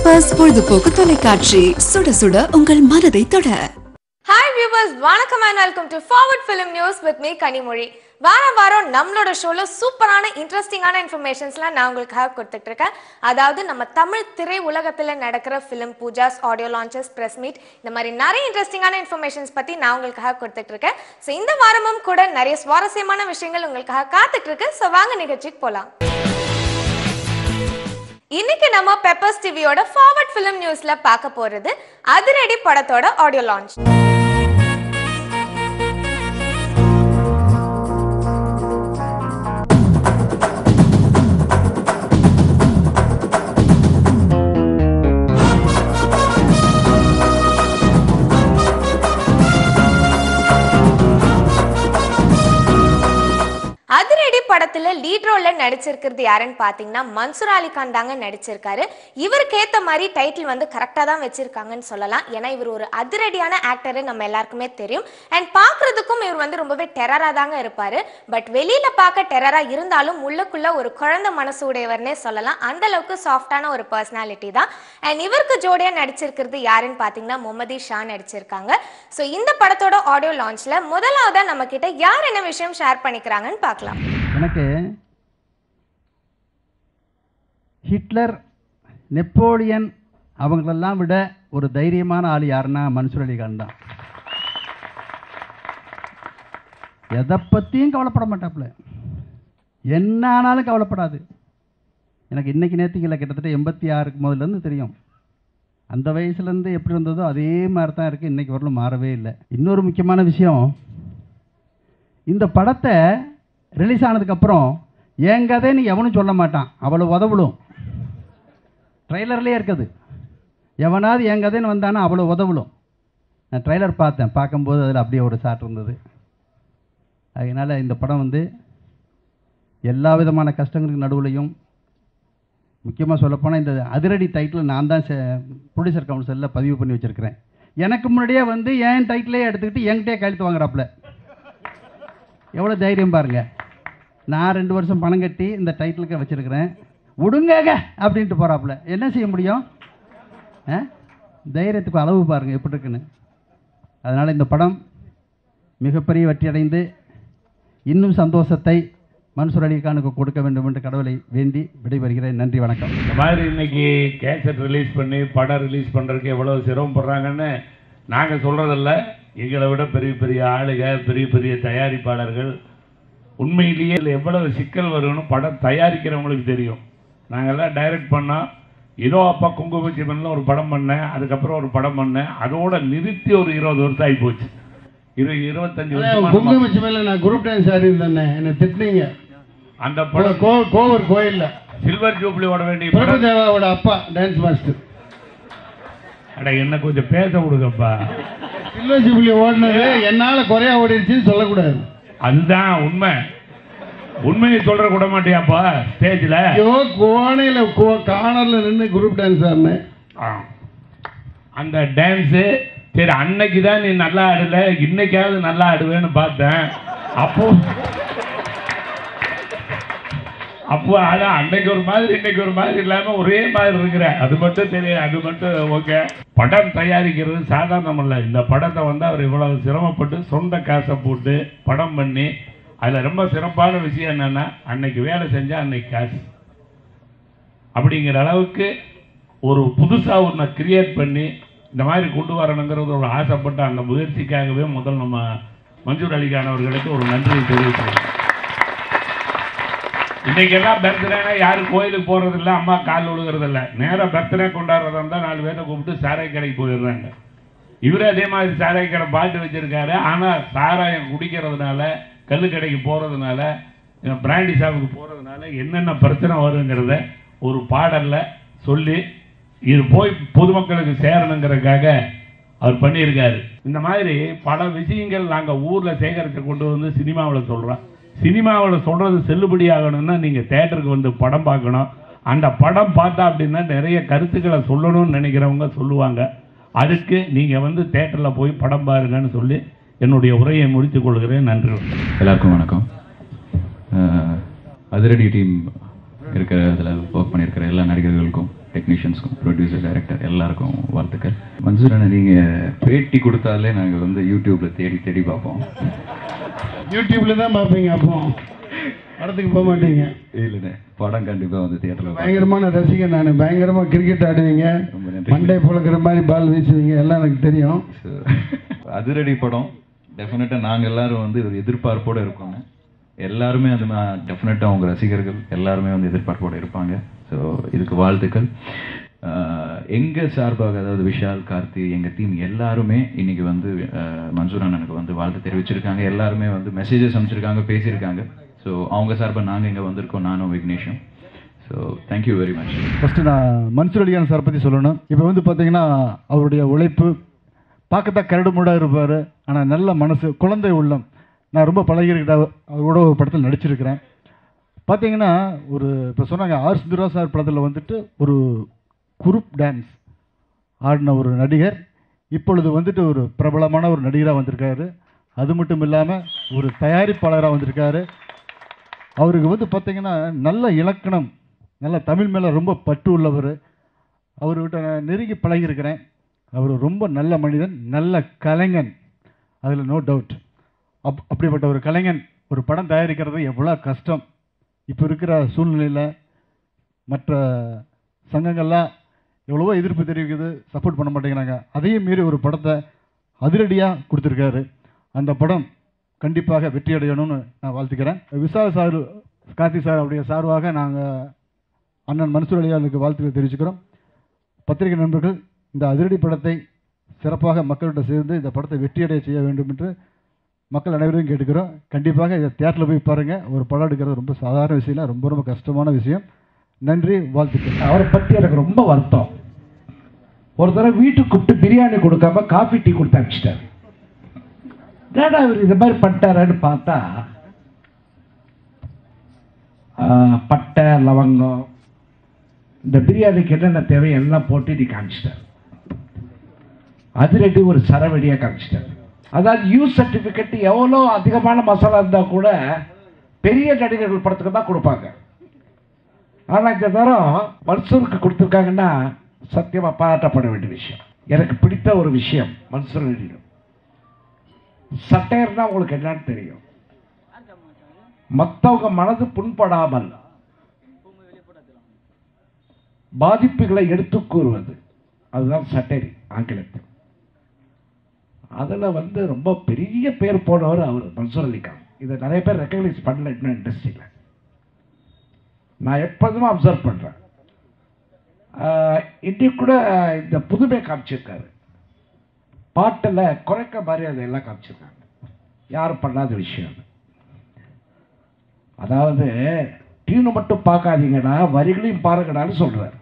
Peppers பொழுதுபோக்கு தொலைக்காட்சி சுட சுட உங்கள் மனதை தொட ஹாய் வியூவர்ஸ் வணக்கம் and welcome to forward film news with me Kanimozhi வார வாரம் நம்மளோட ஷோல சூப்பரான இன்ட்ரெஸ்டிங்கான இன்ஃபர்மேஷன்ஸ்லாம் நான் உங்களுக்காக கொடுத்துட்டு இருக்கேன் அதாவது நம்ம தமிழ் திரை உலகத்துல நடக்கிற film poojas audio launches press meet இந்த மாதிரி நிறைய இன்ட்ரெஸ்டிங்கான இன்ஃபர்மேஷன்ஸ் பத்தி நான் உங்களுக்காக கொடுத்துட்டு இருக்கேன் ஸோ இந்த வாரமும் கூட நிறைய சுவாரஸ்யமான விஷயங்கள் உங்களுக்காக காத்துட்டு இருக்கு ஸோ வாங்க நிகழ்ச்சிக்கு போலாம் இன்னைக்கு நம்ம பெப்பர்ஸ் டிவியோட ஃபார்வர்ட் ஃபிலிம் நியூஸ்ல பார்க்க போறது அதிரடி படத்தோட ஆடியோ லான்ச் அதிரடி படத்துல லீட் ரோல்ல நடிச்சிருக்கிறது யாருன்னு பாத்தீங்கன்னா மன்சூர் அலிகான் தாங்க நடிச்சிருக்காரு இவருக்கு ஏத்த மாதிரி டைட்டில் வந்து கரெக்டா தான் வச்சிருக்காங்கன்னு சொல்லலாம் ஏன்னா இவர் ஒரு அதிரடியான ஆக்டர் நம்ம எல்லாருக்குமே தெரியும் அண்ட் பாக்குறதுக்கும் இவர் வந்து ரொம்பவே டெரரா தாங்க இருப்பாரு பட் வெளியில பார்க்க டெரரா இருந்தாலும் உள்ளுக்குள்ள ஒரு குழந்தை மனசு உடையவர்னே சொல்லலாம் அந்த அளவுக்கு சாஃப்டான ஒரு பர்சனாலிட்டி தான் அண்ட் இவருக்கு ஜோடியா நடிச்சிருக்கிறது யாருன்னு பாத்தீங்கன்னா முகமதி ஷா நடிச்சிருக்காங்க ஸோ இந்த படத்தோட ஆடியோ லான்ச்ல முதலாவதா நம்ம கிட்ட யார் என்ன விஷயம் ஷேர் பண்ணிக்கிறாங்கன்னு பார்க்கலாம் எனக்கு ஹிட்லர் நெப்போலியன் அவங்களெல்லாம் விட ஒரு தைரியமான ஆள் யாருன்னா மன்சூர் அலிகான் தான் எதை பற்றியும் கவலைப்பட மாட்டாப்புல என்ன ஆனாலும் கவலைப்படாது எனக்கு இன்னைக்கு நேற்றுக்கு இல்லை கிட்டத்தட்ட எண்பத்தி ஆறுக்கு முதல்லேருந்து தெரியும் அந்த வயசுலேருந்து எப்படி இருந்ததோ அதே மாதிரி தான் இருக்குது இன்றைக்கி வரலும் மாறவே இல்லை இன்னொரு முக்கியமான விஷயம் இந்த படத்தை ரிலீஸ் ஆனதுக்கப்புறம் என் கதைன்னு எவனும் சொல்ல மாட்டான் அவ்வளோ உதவலும் ட்ரைலர்லேயே இருக்குது எவனாவது என் கதைன்னு வந்தானா அவ்வளோ உதவலும் நான் ட்ரைலர் பார்த்தேன் பார்க்கும்போது அதில் அப்படியே ஒரு சாட் இருந்தது அதனால் இந்த படம் வந்து எல்லா விதமான கஷ்டங்களுக்கு நடுவுலையும் முக்கியமாக சொல்லப்போனால் இந்த அதிரடி டைட்டில் நான் தான் ப்ரொடியூசர் கவுன்சிலில் பதிவு பண்ணி வச்சுருக்கிறேன் எனக்கு முன்னாடியே வந்து என் டைட்டிலே எடுத்துக்கிட்டு என்கிட்டயே கழுத்து வாங்குறாப்புல எவ்வளோ தைரியம் பாருங்க நான் ரெண்டு வருஷம் பணம் கட்டி இந்த டைட்டிலுக்கு வச்சுருக்கிறேன் விடுங்கங்க அப்படின்ட்டு போகிறாப்புல என்ன செய்ய முடியும் ஆ? தைரியத்துக்கு அளவு பாருங்கள் எப்படி இருக்குன்னு அதனால் இந்த படம் மிகப்பெரிய வெற்றி அடைந்து இன்னும் சந்தோஷத்தை மன்சூர் அலிகானுக்கு கொடுக்க வேண்டும் என்று கடவுளை வேண்டி விடைபெறுகிறேன் நன்றி வணக்கம் இந்த மாதிரி இன்னைக்கு கேசட் ரிலீஸ் பண்ணி படம் ரிலீஸ் பண்ணுறதுக்கு எவ்வளோ சிரமப்படுறாங்கன்னு நாங்கள் சொல்கிறதில்ல எங்களை விட பெரிய பெரிய ஆளுக பெரிய பெரிய தயாரிப்பாளர்கள் உண்மையிலேயே இதில் எவ்வளவு சிக்கல் வரும்னு படம் தயாரிக்கிறவங்களுக்கு தெரியும் நாங்கள்லாம் டைரக்ட் பண்ணோம் ஏதோ அப்பா குங்குமச்சிமன்ல ஒரு படம் பண்ணேன் அதுக்கப்புறம் ஒரு படம் பண்ணேன் அதோட நிறுத்தி ஒரு இருபது வருஷம் ஆகி போச்சு இரு இருபத்தஞ்சு வருஷமா நம்ம- குங்குமச்சி மேல நான் குரூப் டான்ஸ் ஆடி இருந்தேன் என்ன திட்டினீங்க அந்த படம் கோ- கோவர் கோயில்ல சில்வர் ஜூப்ளி ஓட வேண்டிய படம் பிரபுதேவாவோட அப்பா டான்ஸ் மாஸ்டர் அட என்ன கொஞ்சம் பேச விடுங்கப்பா சில்வர் ஜூப்ளி ஓடினது என்னால குறையா ஓடிடுச்சுன்னு சொல்லக்கூடாது அதுதான் உண்மை உண்மையை சொல்ற கூட மாட்டியாப்பா ஸ்டேஜில் ஐயோ கோணையில கோ- கார்னர்ல நின்று குரூப் டான்ஸ் ஆடினேன் அந்த டான்ஸு சரி அன்னைக்கு தான் நீ நல்லா ஆடல இன்னைக்காவது நல்லா ஆடுவேன்னு பார்த்தேன் அப்போ அப்போ அதான் அன்னைக்கு ஒரு மாதிரி இன்னைக்கு ஒரு மாதிரி இல்லாம ஒரே மாதிரி இருக்கிற அது மட்டும் தெரியும் அது மட்டும் ஓகே படம் தயாரிக்கிறது சாதாரணம் இல்லை இந்த படத்தை வந்து அவர் இவ்வளவு சிரமப்பட்டு சொந்த காசை போட்டு படம் பண்ணி அதில் ரொம்ப சிறப்பான விஷயம் என்னன்னா அன்னைக்கு வேலை செஞ்சா அன்னைக்கு காசு அப்படிங்கிற அளவுக்கு ஒரு புதுசாக ஒன்றை கிரியேட் பண்ணி இந்த மாதிரி கொண்டு வரணுங்கிறது ஒரு ஆசைப்பட்ட அந்த முயற்சிக்காகவே முதல் நம்ம மஞ்சூர் அலிகான் அவர்களுக்கு ஒரு நன்றியை தெரிவிக்கிறேன் இன்னைக்கெல்லாம் பர்த்டேனா யாரும் கோயிலுக்கு போறது இல்ல அம்மா கால் விழுகிறது இல்ல நேரா பர்த்டே கொண்டாடுறதா இருந்தா நாலு பேரை கூப்பிட்டு சாராய கடைக்கு போயிடுறாங்க இவரே அதே மாதிரி சாராய கடை பாட்டு வச்சிருக்காரு ஆனா சாராயம் குடிக்கிறதுனால கல்லு கடைக்கு போறதுனால பிராண்டி ஷாப்புக்கு போறதுனால என்னென்ன பிரச்சனை வருங்கிறத ஒரு பாடல்ல சொல்லி இது போய் பொதுமக்களுக்கு சேரணுங்கிறதுக்காக அவர் பண்ணியிருக்காரு இந்த மாதிரி பல விஷயங்கள் நாங்க ஊர்ல சேகரித்து கொண்டு வந்து சினிமாவில் சொல்றோம் சினிமாவில் சொல்றது செல்லுபடி ஆகணும்னா நீங்க தேட்டருக்கு வந்து படம் பார்க்கணும் அந்த படம் பார்த்தா அப்படின்னா நிறைய கருத்துக்களை சொல்லணும்னு நினைக்கிறவங்க சொல்லுவாங்க அதுக்கு நீங்க வந்து தேட்டர்ல போய் படம் பாருங்கன்னு சொல்லி என்னுடைய உரையை முடித்துக் கொள்கிறேன் நன்றி எல்லாருக்கும் வணக்கம் அஹ், அதிரடி டீம் இருக்கிற அதில் ஒர்க் பண்ணியிருக்கிற எல்லா நடிகர்களுக்கும் டெக்னீஷியன் டெக்னீஷியன்ஸ்க்கும் ப்ரொடியூசர் டைரக்டர் எல்லாருக்கும் வாழ்த்துக்கள் மன்சூர் அண்ணா நீங்கள் பேட்டி கொடுத்தாலே நாங்கள் வந்து யூடியூப்பில் தேடி தேடி பார்ப்போம் யூடியூப்ல தான் பார்ப்பீங்க அப்போ படத்துக்கு போக மாட்டீங்க இல்லைண்ணே படம் கண்டிப்பாக வந்து தியேட்டரில் பயங்கரமான ரசிகன் நான் பயங்கரமா கிரிக்கெட் ஆடுவீங்க ரொம்ப நன்றி. மண்டை புழக்கிற மாதிரி பால் வீசுவீங்க எல்லாம் எனக்கு தெரியும் ஸோ அதிரடி படம் டெஃபினட்டாக நாங்கள் எல்லாரும் வந்து ஒரு எதிர்பார்ப்போடு இருக்கோங்க எல்லாருமே அது டெஃபினட்டாக அவங்க ரசிகர்கள் எல்லாருமே வந்து எதிர்பார்ப்போடு இருப்பாங்க ஸோ இதுக்கு வாழ்த்துக்கள் ஆஹ் எங்க சார்பாக அதாவது விஷால் கார்த்தி எங்க டீம் எல்லாருமே இன்னைக்கு வந்து ஆஹ் மன்சூர் அண்ணனுக்கு வந்து வாழ்த்து தெரிவிச்சிருக்காங்க எல்லாருமே வந்து மெசேஜஸ் அனுப்பிச்சிருக்காங்க பேசியிருக்காங்க ஸோ அவங்க சார்பாக நாங்கள் இங்கே வந்திருக்கோம் நானும் விக்னேஷும் so thank you very much first நான் மன்சூர் அலிகான் சார் பற்றி சொல்லணும் இப்போ வந்து பார்த்தீங்கன்னா அவருடைய உழைப்பு பார்க்கத்தான் கரடு முடாக இருப்பார் ஆனால் நல்ல மனசு குழந்தை உள்ளம் நான் ரொம்ப பழகிருக்கிட்ட அவரோட ஒரு படத்தில் நடிச்சிருக்கிறேன் பார்த்தீங்கன்னா ஒரு இப்போ சொன்னாங்க ஆர் சுந்தரா சார் படத்தில் வந்துட்டு ஒரு குரூப் டான்ஸ் ஆடின ஒரு நடிகர் இப்பொழுது வந்துட்டு ஒரு பிரபலமான ஒரு நடிகராக வந்திருக்காரு அது மட்டும் இல்லாமல் ஒரு தயாரிப்பாளராக வந்திருக்காரு அவருக்கு வந்து பார்த்தீங்கன்னா நல்ல இலக்கணம் நல்ல தமிழ் மேலே ரொம்ப பற்று உள்ளவர் அவர்கிட்ட நான் நெருங்கி பழகியிருக்கிறேன் அவர் ரொம்ப நல்ல மனிதன் நல்ல கலைஞன் அதில் நோ டவுட் அப் அப்படிப்பட்ட ஒரு கலைஞன் ஒரு படம் தயாரிக்கிறது எவ்வளோ கஷ்டம் இப்போ இருக்கிற சூழ்நிலையில் மற்ற சங்கங்கள்லாம் எவ்வளவோ எதிர்ப்பு தெரிவிக்குது சப்போர்ட் பண்ண மாட்டேங்கிறாங்க அதையும் மீறி ஒரு படத்தை அதிரடியாக கொடுத்துருக்காரு அந்த படம் கண்டிப்பாக வெற்றி அடையணும்னு நான் வாழ்த்துக்கிறேன் விசால் சார் கார்த்தி சார் அவருடைய சார்பாக நாங்கள் அண்ணன் மன்சூர் அலியானுக்கு வாழ்த்துக்கள் தெரிவிச்சுக்கிறோம் பத்திரிகை நண்பர்கள் இந்த அதிரடி படத்தை சிறப்பாக மக்கள்கிட்ட சேர்ந்து இந்த படத்தை வெற்றியடைய செய்ய வேண்டும் என்று மக்கள் அனைவரையும் கேட்டுக்கிறோம் கண்டிப்பாக இதை தியேட்டரில் போய் பாருங்கள் ஒரு படம் எடுக்கிறது ரொம்ப சாதாரண விஷயம் இல்லை ரொம்ப ரொம்ப கஷ்டமான விஷயம் நன்றி வாழ்த்துக்கள் அவரை பற்றி எனக்கு ரொம்ப வருத்தம் ஒரு தடவை வீட்டுக்கு கூப்பிட்டு பிரியாணி கொடுக்காம காஃபி டீ கொடுத்து அனுப்பிச்சிட்டாரு ஏடா இவர் இது மாதிரி பண்ணிட்டாருன்னு பார்த்தா ஆஹ், பட்டை லவங்கம் இந்த பிரியாணிக்கு என்னென்ன தேவை எல்லாம் போட்டு நீ காமிச்சிட்டார் அதிரடி ஒரு சரவெடியாக காமிச்சிட்டார் அதாவது யூ சர்டிஃபிகேட் எவ்வளோ அதிகமான மசாலா இருந்தால் கூட பெரிய நடிகர்கள் படத்துக்கு தான் கொடுப்பாங்க ஆனால் இந்த தரம் மன்சூருக்கு கொடுத்துருக்காங்கன்னா சத்தியமாக பாராட்டப்பட வேண்டிய விஷயம் எனக்கு பிடித்த ஒரு விஷயம் மன்சூர் அலியிடம் சட்டையர்னா உங்களுக்கு என்னன்னு தெரியும் மற்றவங்க மனது புண்படாமல் பாதிப்புகளை எடுத்து கூறுவது அதுதான் சட்டரி ஆங்கிலத்தில் அதில் வந்து ரொம்ப பெரிய பேர் போனவர் அவர் மன்சூர் அலிகான் இதை நிறைய பேர் ரெக்கக்னைஸ் பண்ணல இன்னும் இண்டஸ்ட்ரியில் நான் எப்போதுமே அப்சர்வ் பண்ணுறேன் இன்னைக்கு கூட இந்த புதுமை காமிச்சிருக்காரு பாட்டில் குறைக்க மாதிரி அதையெல்லாம் காமிச்சிருக்காங்க யாரும் பண்ணாத விஷயம் அது. அதாவது டியூனை மட்டும் பார்க்காதீங்கடா வரிகளையும் பாருங்கடான்னு சொல்றாரு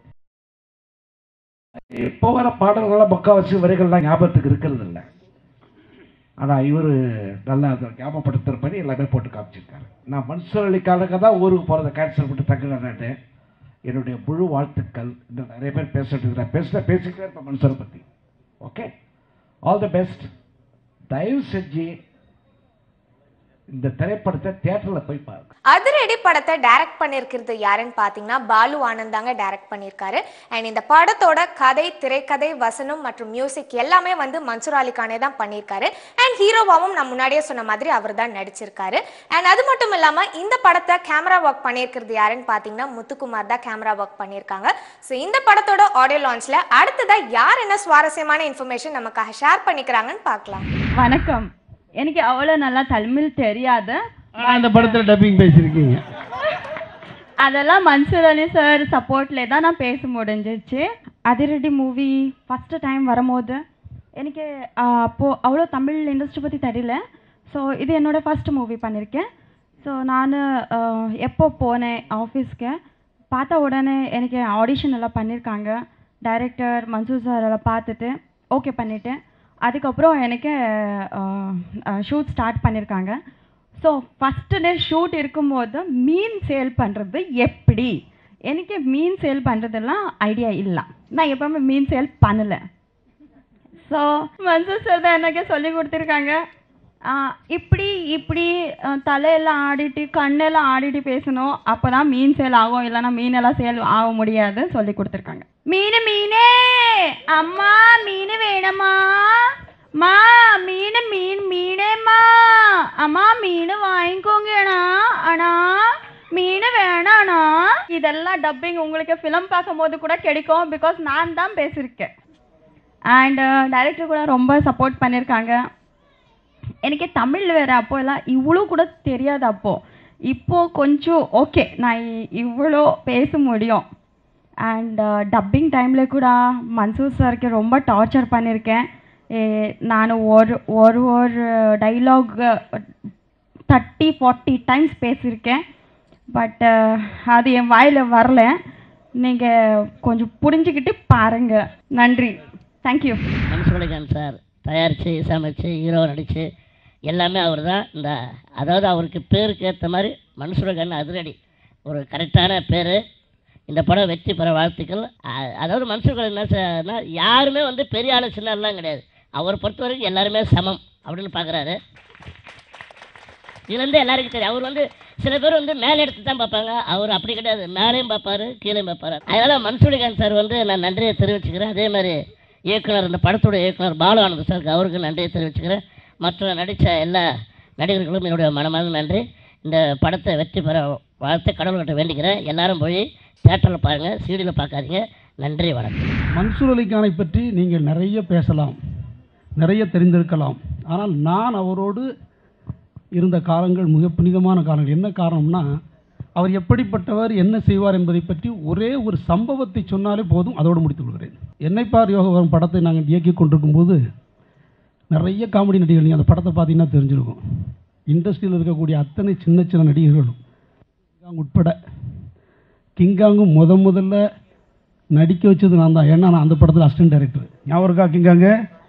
இப்போ வர பாடல்கள்லாம் முக்கால்வாசி வரிகள்லாம் ஞாபகத்துக்கு இருக்கிறது இல்லை ஆனால் இவர் நல்லா அதை ஞாபகப்படுத்துகிறபடி எல்லாமே போட்டு காமிச்சிருக்காரு நான் மன்சூர் அலிக்காலுக்கு தான் ஊருக்கு போகிறத கேன்சல் பண்ணிட்டு தங்குறேன் என்னுடைய முழு வாழ்த்துக்கள் இன்னும் நிறைய பேர் பேசிட்டு இருக்கிறேன் பேசுகிறேன் பேசிக்கிட்டே இருப்பேன் மன்சூரை பற்றி ஓகே ஆல் தி பெஸ்ட் தயவு செஞ்சு இந்த திரைப்படத்தை தியேட்டரில் போய் பாருங்க அதிரடி படத்தை டைரக்ட் பண்ணியிருக்கிறது யாருன்னு பார்த்தீங்கன்னா பாலு ஆனந்த் தாங்க டைரக்ட் பண்ணியிருக்காரு அண்ட் இந்த படத்தோட கதை திரைக்கதை வசனம் மற்றும் மியூசிக் எல்லாமே வந்து மன்சூர் அலிகானே தான் பண்ணியிருக்காரு அண்ட் ஹீரோவாவும் நான் முன்னாடியே சொன்ன மாதிரி அவர் தான் நடிச்சிருக்காரு அண்ட் அது மட்டும் இல்லாமல் இந்த படத்தை கேமரா ஒர்க் பண்ணியிருக்கிறது யாருன்னு பார்த்தீங்கன்னா முத்துக்குமார் தான் கேமரா ஒர்க் பண்ணியிருக்காங்க ஸோ இந்த படத்தோட ஆடியோ லான்ச்சில் அடுத்ததாக யார் என்ன சுவாரஸ்யமான இன்ஃபர்மேஷன் நமக்காக ஷேர் பண்ணிக்கிறாங்கன்னு பார்க்கலாம் வணக்கம் எனக்கு அவ்வளோ நல்லா தமிழ் தெரியாது ஆனா இந்த படத்தில் டப்பிங் பேசியிருக்கீங்க அதெல்லாம் மன்சூர் அலி சார் சப்போர்ட்ல தான் நான் பேச முடிஞ்சிச்சு அதிரடி மூவி ஃபஸ்ட்டு டைம் வரும்போது எனக்கு ஆஹ், அப்போ அவ்வளோ தமிழ் இண்டஸ்ட்ரி பற்றி தெரியல ஸோ இது என்னோட ஃபர்ஸ்ட் மூவி பண்ணியிருக்கேன் ஸோ நான் எப்போ போனேன் ஆஃபீஸ்க்கு பார்த்த உடனே எனக்கு ஆடிஷன் எல்லாம் பண்ணியிருக்காங்க டைரக்டர் மன்சூர் சார் எல்லாம் பார்த்துட்டு ஓகே பண்ணிட்டேன் அதுக்கப்புறம் எனக்கு ஷூட் ஸ்டார்ட் பண்ணியிருக்காங்க ஸோ ஃபஸ்ட்டு டே ஷூட் இருக்கும்போது மீன் சேல் பண்ணுறது எப்படி எனக்கு மீன் சேல் பண்ணுறதெல்லாம் ஐடியா இல்லை நான் எப்பவுமே மீன் சேல் பண்ணலை ஸோ மன்சூர் சார் தான் எனக்கு சொல்லி கொடுத்துருக்காங்க இப்படி இப்படி அஹ், தலையெல்லாம் ஆடிட்டு கண்ணெல்லாம் ஆடிட்டு பேசணும் அப்போ தான் மீன் சேல் ஆகும் இல்லைன்னா மீனெல்லாம் சேல் ஆக முடியாது சொல்லி கொடுத்துருக்காங்க மீன் மீனே அம்மா மீன் வேணுமா மா மீன் மீன் மீனேம்மா அம்மா மீன் வாங்கிக்கோங்கண்ணா அண்ணா மீன் வேணாண்ணா இதெல்லாம் டப்பிங் உங்களுக்கு ஃபிலிம் பார்க்கும்போது கூட கிடைக்கும் பிகாஸ் நான் தான் பேசியிருக்கேன் அண்ட் டைரக்டர் கூட ரொம்ப சப்போர்ட் பண்ணியிருக்காங்க எனக்கு தமிழ் வேறு அப்போ எல்லாம் இவ்வளோ கூட தெரியாது அப்போ இப்போ கொஞ்சம் ஓகே நான் இ- இவ்வளோ பேச முடியும் அண்ட் டப்பிங் டைமில் கூட மன்சூர் சாருக்கு ரொம்ப டார்ச்சர் பண்ணியிருக்கேன் ஏ, நான் ஒரு ஒரு ஒரு டைலாக் தேர்ட்டி ஃபார்ட்டி டைம்ஸ் பேசியிருக்கேன் பட் அது என் வாயில் வரல நீங்கள் கொஞ்சம் புரிஞ்சுக்கிட்டு பாருங்கள் நன்றி தேங்க்யூ மன்சூரலிகான் சார் தயாரித்து இசையமைச்சு ஹீரோ நடித்து எல்லாமே அவர் தான் இந்த அதாவது அவருக்கு பேருக்கு ஏற்ற மாதிரி மன்சூரகான் அதிரடி ஒரு கரெக்டான பேர் இந்த படம் வெற்றி பெற வாழ்த்துக்கள் அ- அதாவது மன்சூரகான் என்ன சார்னா யாருமே வந்து பெரிய ஆளு சின்ன ஆளுலாம் கிடையாது அவரை பொறுத்த வரைக்கும் எல்லாருமே சமம் அப்படின்னு பார்க்குறாரு இதுலேருந்து எல்லாருக்கும் தெரியும் அவர் வந்து சில பேர் வந்து மேலே எடுத்து தான் பார்ப்பாங்க அவர் அப்படி கிடையாது மேலேயும் பார்ப்பாரு கீழேயும் பார்ப்பாரு அதனால் மன்சூரிகாந்த் சார் வந்து நான் நன்றியை தெரிவிச்சுக்கிறேன் அதே மாதிரி இயக்குனர் இந்த படத்தோட இயக்குனர் பாலு ஆனந்த் சாருக்கு அவருக்கு நன்றியை தெரிவிச்சுக்கிறேன் மற்ற நடித்த எல்லா நடிகர்களும் என்னுடைய மனமார்ந்த நன்றி இந்த படத்தை வெற்றி பெற வாழ்த்து கடவுள்கிட்ட வேண்டிக்கிறேன் எல்லாரும் போய் தேட்டரில் பாருங்கள் சீடியில் பார்க்காதீங்க நன்றி வணக்கம் மன்சூர் அலிகானை பற்றி நீங்கள் நிறைய பேசலாம் நிறைய தெரிந்திருக்கலாம் ஆனால் நான் அவரோடு இருந்த காலங்கள் மிக புனிதமான காலங்கள் என்ன காரணம்னா அவர் எப்படிப்பட்டவர் என்ன செய்வார் என்பதை பற்றி ஒரே ஒரு சம்பவத்தை சொன்னாலே போதும் அதோடு முடித்துக் கொள்கிறேன் என்னைப்பார் யோகவரம் படத்தை நாங்கள் இயக்கி கொண்டிருக்கும் போது நிறைய காமெடி நடிகர்கள் நீங்கள் அந்த படத்தை பார்த்தீங்கன்னா தெரிஞ்சிருக்கும் இண்டஸ்ட்ரியில் இருக்கக்கூடிய அத்தனை சின்ன சின்ன நடிகர்களும் கிங்காங் உட்பட கிங்காங்கும் முத முதல்ல நடிக்க வச்சது நான் தான் ஏன்னா நான் அந்த படத்தில் அசிஸ்டன்ட் டைரக்டர் ஞாபகம் இருக்கா கிங்காங்க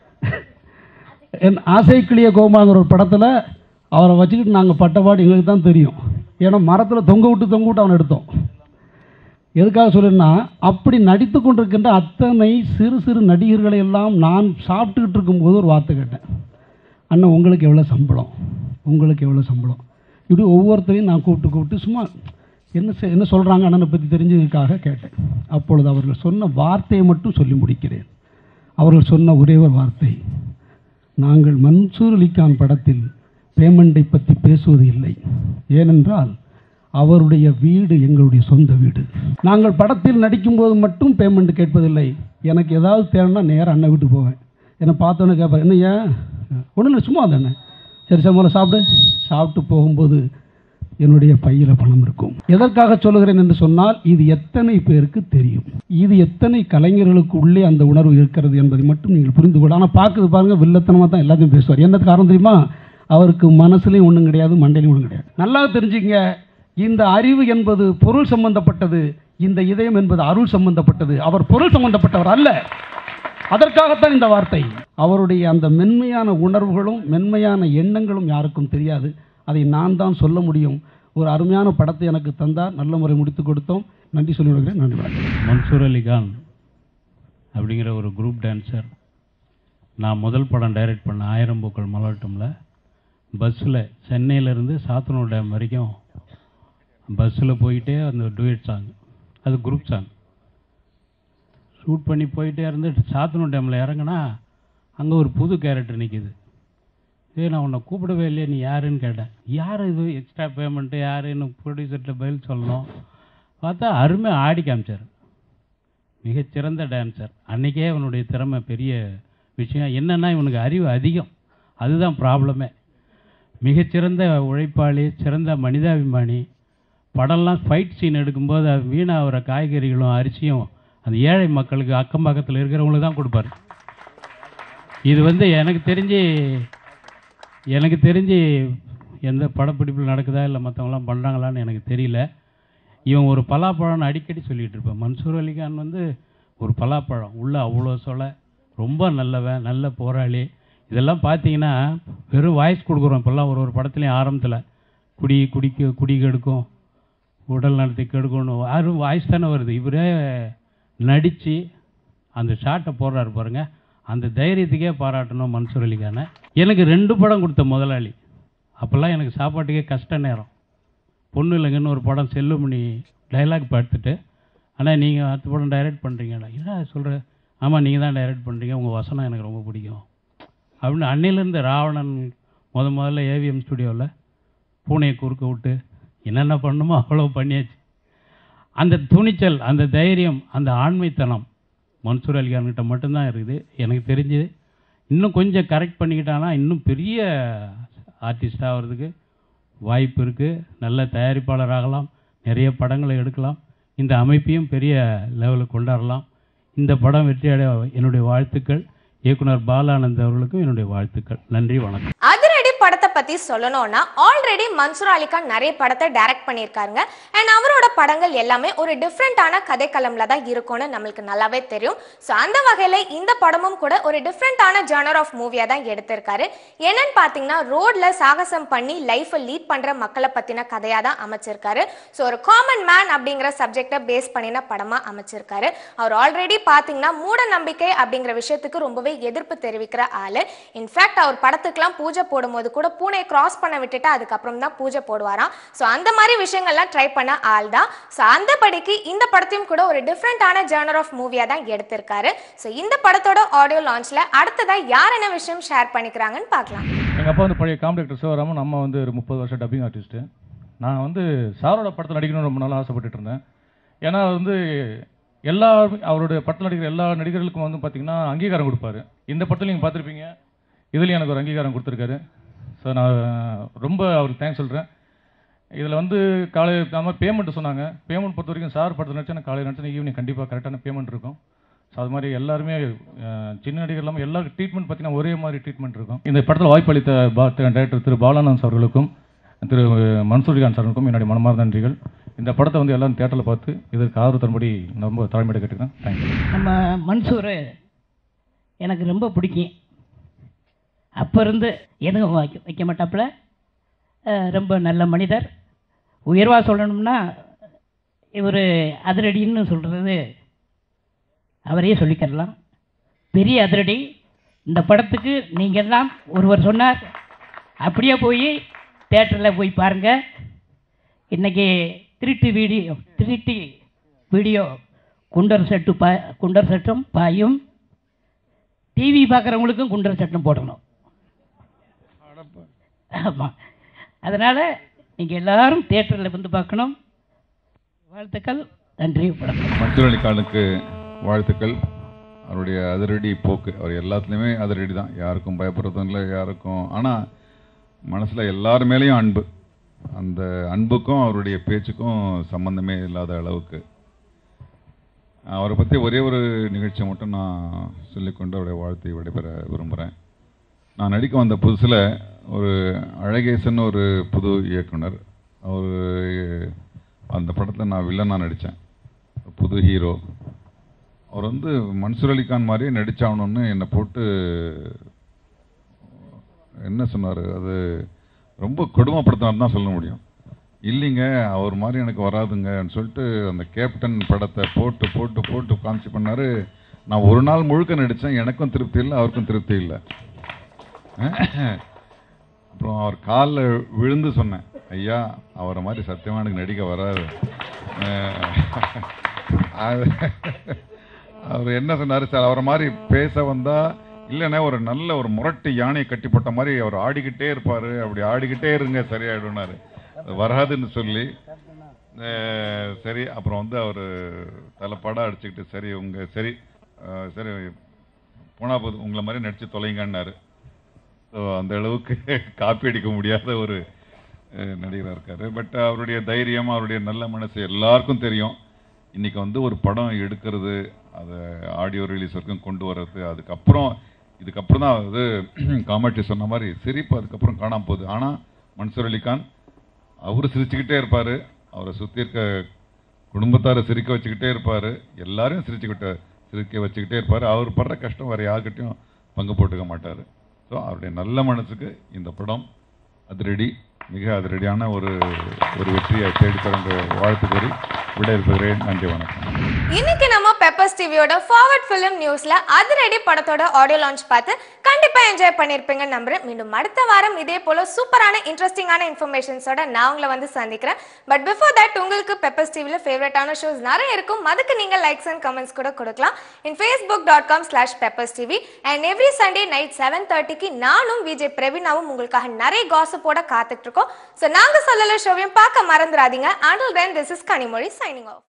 என் ஆசை கிளிய கோமாங்கிற ஒரு படத்தில் அவரை வச்சுக்கிட்டு நாங்கள் பட்டபாடு எங்களுக்கு தான் தெரியும் ஏன்னா மரத்தில் தொங்க விட்டு தொங்க விட்டு அவனை எடுத்தோம் எதுக்காக சொல்லுன்னா அப்படி நடித்து கொண்டிருக்கின்ற அத்தனை சிறு சிறு நடிகர்களை எல்லாம் நான் சாப்பிட்டுக்கிட்டு இருக்கும்போது ஒரு வார்த்தை கேட்டேன் அண்ணன் உங்களுக்கு எவ்வளோ சம்பளம் உங்களுக்கு எவ்வளோ சம்பளம் இப்படி ஒவ்வொருத்தரையும் நான் கூப்பிட்டு கூப்பிட்டு சும்மா என்ன செ- என்ன சொல்கிறாங்க அண்ணனை பற்றி தெரிஞ்சதுக்காக கேட்டேன் அப்பொழுது அவர்கள் சொன்ன வார்த்தையை மட்டும் சொல்லி முடிக்கிறேன் அவர்கள் சொன்ன ஒரே ஒரு வார்த்தை நாங்கள் மன்சூர் அலிகான் படத்தில் பேமெண்ட்டை பற்றி பேசுவது இல்லை ஏனென்றால் அவருடைய வீடு எங்களுடைய சொந்த வீடு நாங்கள் படத்தில் நடிக்கும்போது மட்டும் பேமெண்ட் கேட்பதில்லை எனக்கு ஏதாவது தேவைன்னா நேராக அண்ணன் வீட்டுக்கு போவேன் என்னை பார்த்தோன்னே கேட்பார் என்ன ஏன் ஒன்றும் இல்லை சும்மா தானே சரி சார் முதல்ல சாப்பிடு சாப்பிட்டு போகும்போது என்னுடைய பையில் பணம் இருக்கும் எதற்காக சொல்லுகிறேன் என்று சொன்னால் இது எத்தனை பேருக்கு தெரியும் இது எத்தனை கலைஞர்களுக்கு உள்ளே அந்த உணர்வு இருக்கிறது என்பதை மட்டும் நீங்கள் புரிந்து கொள்ள ஆனால் பார்க்குது பாருங்க வில்லத்தனமாக தான் எல்லாத்தையும் பேசுவார் என்ன காரணம் தெரியுமா அவருக்கு மனசுலையும் ஒன்றும் கிடையாது மண்டையிலையும் ஒன்றும் கிடையாது நல்லா தெரிஞ்சுங்க இந்த அறிவு என்பது பொருள் சம்பந்தப்பட்டது இந்த இதயம் என்பது அருள் சம்பந்தப்பட்டது அவர் பொருள் சம்பந்தப்பட்டவர் அல்ல அதற்காகத்தான் இந்த வார்த்தை அவருடைய அந்த மென்மையான உணர்வுகளும் மென்மையான எண்ணங்களும் யாருக்கும் தெரியாது அதை நான் தான் சொல்ல முடியும் ஒரு அருமையான படத்தை எனக்கு தந்தார் நல்ல முறை முடித்து கொடுத்தோம் நன்றி சொல்லி விடுகிறேன் நன்றி வணக்கம் மன்சூர் அலி கான் அப்படிங்கிற ஒரு குரூப் டான்ஸர் நான் முதல் படம் டைரக்ட் பண்ண ஆயிரம் பூக்கள் மலர்ட்டமில் பஸ்ஸில் சென்னையிலேருந்து சாத்தனூர் டேம் வரைக்கும் பஸ்ஸில் போயிட்டே அந்த டூயட் சாங் அது குரூப் சாங் ஷூட் பண்ணி போயிட்டே இருந்து சாத்தனூர் டேமில் இறங்குனா அங்கே ஒரு புது கேரக்டர் நிற்கிது ஏய் நான் உன்னை கூப்பிடவே இல்லையே நீ யாருன்னு கேட்டேன் யார் இது எக்ஸ்ட்ரா பேமெண்ட்டு யாருன்னு ப்ரொடியூசர்கிட்ட பதில் சொல்லணும் பார்த்தா அருமையாக ஆடி காமிச்சார் மிகச்சிறந்த டான்சர் அன்றைக்கே அவனுடைய திறமை பெரிய விஷயம் என்னென்னா இவனுக்கு அறிவு அதிகம் அதுதான் ப்ராப்ளமே மிகச்சிறந்த உழைப்பாளி சிறந்த மனிதாபிமானி படம்லாம் ஃபைட் சீன் எடுக்கும்போது அது வீணாகிற காய்கறிகளும் அரிசியும் அந்த ஏழை மக்களுக்கு அக்கம் பக்கத்தில் இருக்கிறவங்களுக்கு தான் கொடுப்பாரு இது வந்து எனக்கு தெரிஞ்சு எனக்கு தெரிஞ்சு எந்த படப்பிடிப்பில் நடக்குதா இல்லை மற்றவங்களாம் பண்ணுறாங்களான்னு எனக்கு தெரியல இவன் ஒரு பலாப்பழம்னு அடிக்கடி சொல்லிகிட்டு இருப்பேன் மன்சூர் அலிகான் வந்து ஒரு பலாப்பழம் உள்ள அவ்வளோ சொலை ரொம்ப நல்லவன் நல்ல போராளி இதெல்லாம் பார்த்தீங்கன்னா வெறும் வாய்ஸ் கொடுக்குறோம் இப்போல்லாம் ஒரு ஒரு படத்துலையும் ஆரம்பத்தில் குடி குடிக்க குடி கெடுக்கும் உடல் நலத்தை கெடுக்கணும் யாரும் வாய்ஸ் தானே வருது இவரே நடித்து அந்த ஷாட்டை போடுறாரு பாருங்க அந்த தைரியத்துக்கே பாராட்டணும் மன்சூர் அலிகானை எனக்கு ரெண்டு படம் கொடுத்த முதலாளி அப்போல்லாம் எனக்கு சாப்பாட்டுக்கே கஷ்ட நேரம் பொண்ணு இல்லைங்கன்னு ஒரு படம் செல்லுமணி டைலாக் பார்த்துட்டு ஆனால் நீங்கள் அடுத்த படம் டைரக்ட் பண்ணுறீங்களா என்ன சொல்கிற ஆமாம் நீங்கள் தான் டைரக்ட் பண்ணுறீங்க உங்கள் வசனம் எனக்கு ரொம்ப பிடிக்கும் அப்படின்னு அன்னையிலேருந்து ராவணன் முத முதல்ல ஏவிஎம் ஸ்டுடியோவில் பூனையை குறுக்க விட்டு என்னென்ன பண்ணுமோ அவ்வளோ பண்ணியாச்சு அந்த துணிச்சல் அந்த தைரியம் அந்த ஆண்மைத்தனம் மன்சூர் அலிகான்கிட்ட மட்டும்தான் இருக்குது எனக்கு தெரிஞ்சு இன்னும் கொஞ்சம் கரெக்ட் பண்ணிக்கிட்டானா இன்னும் பெரிய ஆர்டிஸ்ட் ஆகிறதுக்கு வாய்ப்பு இருக்குது நல்ல தயாரிப்பாளராகலாம் நிறைய படங்களை எடுக்கலாம் இந்த அமைப்பையும் பெரிய லெவலுக்கு கொண்டாடலாம் இந்த படம் வெற்றியடைய என்னுடைய வாழ்த்துக்கள் இயக்குனர் பாலானந்த் அவர்களுக்கும் என்னுடைய வாழ்த்துக்கள் நன்றி வணக்கம் அதிரடி படத்தை பத்தி சொல்லணும்னா ஆல்ரெடி மன்சூர் அலிகான் நிறைய படத்தை டைரக்ட் பண்ணியிருக்காருங்க அண்ட் அவரோட படங்கள் எல்லாமே ஒரு டிஃப்ரெண்டான கதைக்களம்ல தான் இருக்கும்னு நம்மளுக்கு நல்லாவே தெரியும் ஸோ அந்த வகையில இந்த படமும் கூட ஒரு டிஃப்ரெண்டான ஜானர் ஆஃப் மூவியா தான் எடுத்திருக்காரு என்னன்னு பார்த்தீங்கன்னா ரோட்ல சாகசம் பண்ணி லைஃப்பை லீட் பண்ற மக்களை பத்தின கதையா தான் அமைச்சிருக்காரு ஸோ ஒரு காமன் மேன் அப்படிங்கிற சப்ஜெக்டை பேஸ் பண்ணின படமா அமைச்சிருக்காரு அவர் ஆல்ரெடி பார்த்தீங்கன்னா மூட நம்பிக்கை அப்படிங்கிற விஷயத்துக்கு ரொம்பவே எதிர்ப்பு தெரிவிக்கிற ஆளு இன்ஃபேக்ட் அவர் படத்துக்குலாம் பூஜை போடும்போது கூட பூனையை கிராஸ் பண்ண விட்டுட்டு அதுக்கப்புறம் தான் பூஜை போடுவாராம் ஸோ அந்த மாதிரி விஷயங்கள்லாம் ட்ரை பண்ண ஆள் தான் ஸோ அந்த படிக்கு இந்த படத்தையும் கூட ஒரு டிஃப்ரெண்டான ஜேர்னர் ஆஃப் மூவியாக தான் எடுத்திருக்காரு ஸோ இந்த படத்தோட ஆடியோ லான்ச்சில் அடுத்ததாக யார் என்ன விஷயம் ஷேர் பண்ணிக்கிறாங்கன்னு பார்க்கலாம் எங்கள் அப்பா வந்து பழைய காமெடி ஆக்டர் சிவராமன் அம்மா வந்து ஒரு முப்பது வருஷம் டப்பிங் ஆர்டிஸ்ட்டு நான் வந்து சாரோட படத்தில் நடிக்கணும்னு ரொம்ப நாளாக ஆசைப்பட்டுட்டு இருந்தேன் ஏன்னா வந்து எல்லா அவருடைய படத்தில் நடிக்கிற எல்லா நடிகர்களுக்கும் வந்து பார்த்தீங்கன்னா அங்கீகாரம் கொடுப்பாரு இந்த படத்தில் நீங்கள் பார்த்துருப்பீங்க இதுலேயும் எனக்கு ஒரு அங்கீகாரம் கொடுத்துருக்காரு ஸோ நான் ரொம்ப அவருக்கு தேங்க்ஸ் சொல்கிறேன் இதில் வந்து காலை அந்த மாதிரி பேமெண்ட் சொன்னாங்க பேமெண்ட் பொறுத்த வரைக்கும் சார் படத்தில் நடிச்சா காலையில் நடிச்சா ஈவினிங் கண்டிப்பாக கரெக்டான பேமெண்ட் இருக்கும் ஸோ அது மாதிரி எல்லாருமே அஹ், சின்ன நடிகர் இல்லாமல் எல்லாருக்கும் ட்ரீட்மெண்ட் பார்த்தீங்கன்னா ஒரே மாதிரி ட்ரீட்மெண்ட் இருக்கும் இந்த படத்தில் வாய்ப்பளித்த பா டைரக்டர் திரு பாலானந்த் அவர்களுக்கும் திரு மன்சூரிகான் சாருக்கும் என்னுடைய மனமார்ந்த நன்றிகள் இந்த படத்தை வந்து எல்லாரும் தேட்டரில் பார்த்து இதற்கு ஆதரவு தரும்படி நான் ரொம்ப தலைமையிட கேட்டுக்கிறேன் தேங்க்யூ நம்ம மன்சூர் எனக்கு ரொம்ப பிடிக்கும் அப்போ இருந்து எதுவும் வைக்க வைக்க மாட்டாப்புல அஹ், ரொம்ப நல்ல மனிதர் உயர்வாக சொல்லணும்னா இவர் அதிரடின்னு சொல்கிறது அவரே சொல்லிக்கிறலாம் பெரிய அதிரடி இந்த படத்துக்கு நீங்கள் எல்லாம் ஒருவர் சொன்னார் அப்படியே போய் தேட்டரில் போய் பாருங்கள் இன்றைக்கி திருட்டு வீடியோ திருட்டு வீடியோ குண்டர் செட்டு பா குண்டர் சட்டம் பாயும் டிவி பார்க்குறவங்களுக்கும் குண்டர் சட்டம் போடணும் ஆமாம் அதனால் நீங்கள் எல்லாரும் தேட்டரில் வந்து பார்க்கணும் வாழ்த்துக்கள் நன்றி வணக்கம் மன்சூர் அலிகானுக்கு வாழ்த்துக்கள் அவருடைய அதிரடி போக்கு அவர் எல்லாத்துலேயுமே அதிரடி தான் யாருக்கும் பயப்படுறதும் இல்லை யாருக்கும் ஆனால் மனசில் எல்லார் மேலேயும் அன்பு அந்த அன்புக்கும் அவருடைய பேச்சுக்கும் சம்பந்தமே இல்லாத அளவுக்கு அவரை பற்றி ஒரே ஒரு நிகழ்ச்சியை மட்டும் நான் சொல்லிக்கொண்டு அவருடைய வாழ்த்தை விடைபெற விரும்புகிறேன் நான் நடிக்க வந்த புதுசில் ஒரு அழகேசன் ஒரு புது இயக்குனர் அவர் அந்த படத்தில் நான் வில்லனாக நடித்தேன் புது ஹீரோ அவர் வந்து மன்சூர் அலிகான் மாதிரியே நடிச்சாகணும்னு என்னை போட்டு என்ன சொன்னார் அது ரொம்ப கொடுமைப்படுத்தினார் தான் சொல்ல முடியும் இல்லைங்க அவர் மாதிரி எனக்கு வராதுங்கன்னு சொல்லிட்டு அந்த கேப்டன் படத்தை போட்டு போட்டு போட்டு காமிச்சு பண்ணார் நான் ஒரு நாள் முழுக்க நடித்தேன் எனக்கும் திருப்தி இல்லை அவருக்கும் திருப்தி இல்லை அப்புறம் அவர் காலில் விழுந்து சொன்னேன் ஐயா அவரை மாதிரி சத்தியமாக எனக்கு நடிக்க வராது அஹ் அது- அவர் என்ன சொன்னார் சார் அவரை மாதிரி பேச வந்தா இல்லைண்ணே ஒரு நல்ல ஒரு முரட்டு யானையை கட்டி போட்ட மாதிரி அவர் ஆடிக்கிட்டே இருப்பார் அப்படி ஆடிக்கிட்டே இருங்க சரியாயிடுனாரு அது வராதுன்னு சொல்லி அஹ் சரி அப்புறம் வந்து அவர் தலைப்பாடாக அடிச்சுக்கிட்டு சரி உங்க சரி அஹ் சரி போனா போது உங்களை மாதிரி நடிச்சு தொலைங்கன்னாரு ஸோ அந்த அளவுக்கு காப்பி அடிக்க முடியாத ஒரு அஹ், நடிகராக இருக்காரு பட் அவருடைய தைரியம் அவருடைய நல்ல மனசு எல்லாருக்கும் தெரியும் இன்னைக்கு வந்து ஒரு படம் எடுக்கிறது அதை ஆடியோ ரிலீஸ் வரைக்கும் கொண்டு வர்றது அதுக்கப்புறம் இதுக்கப்புறம் தான் அது காமாட்சி சொன்ன மாதிரி சிரிப்பு அதுக்கப்புறம் காணாம போகுது ஆனால் மன்சூர் அலிகான் அவர் சிரிச்சுக்கிட்டே இருப்பார் அவரை சுற்றி இருக்க குடும்பத்தாரை சிரிக்க வச்சுக்கிட்டே இருப்பார் எல்லாரையும் சிரிச்சுக்கிட்ட சிரிக்க வச்சுக்கிட்டே இருப்பார் அவர் படுற கஷ்டம் வேறு யார்கிட்டையும் பங்கு போட்டுக்க மாட்டார் ஸோ அவருடைய நல்ல மனசுக்கு இந்த படம் அதிரடி மிக அதிரடியான ஒரு ஒரு வெற்றியை தேடித்தரங்க வாழ்த்து கூறி விடைபெறுகிறேன் நன்றி வணக்கம் இன்னைக்கு நம்ம பெப்பர்ஸ் டிவியோட ஃபார்வர்ட் ஃபிலிம் நியூஸ்ல அதிரடி படத்தோட ஆடியோ லான்ச் பார்த்து கண்டிப்பா என்ஜாய் பண்ணிருப்பீங்க நம்புறேன் மீண்டும் அடுத்த வாரம் இதே போல சூப்பரான இன்ட்ரெஸ்டிங்கான இன்ஃபர்மேஷன்ஸோட நான் உங்களை வந்து சந்திக்கிறேன் பட் பிஃபோர் தட் உங்களுக்கு பெப்பர்ஸ் டிவில ஃபேவரட்டான ஷோஸ் நிறைய இருக்கும் அதுக்கு நீங்க லைக்ஸ் அண்ட் கமெண்ட்ஸ் கூட கொடுக்கலாம் in Facebook dot com slash Peppers TV and every Sunday night seven தேர்ட்டிக்கு நானும் விஜய் பிரவீனாவும் உங்களுக்காக நிறைய காசப்போட காத்துட்டு இருக்கோம் ஸோ நாங்க சொல்லல ஷோவையும் பார்க்க மறந்துடாதீங்க until then this is Kanimozhi signing of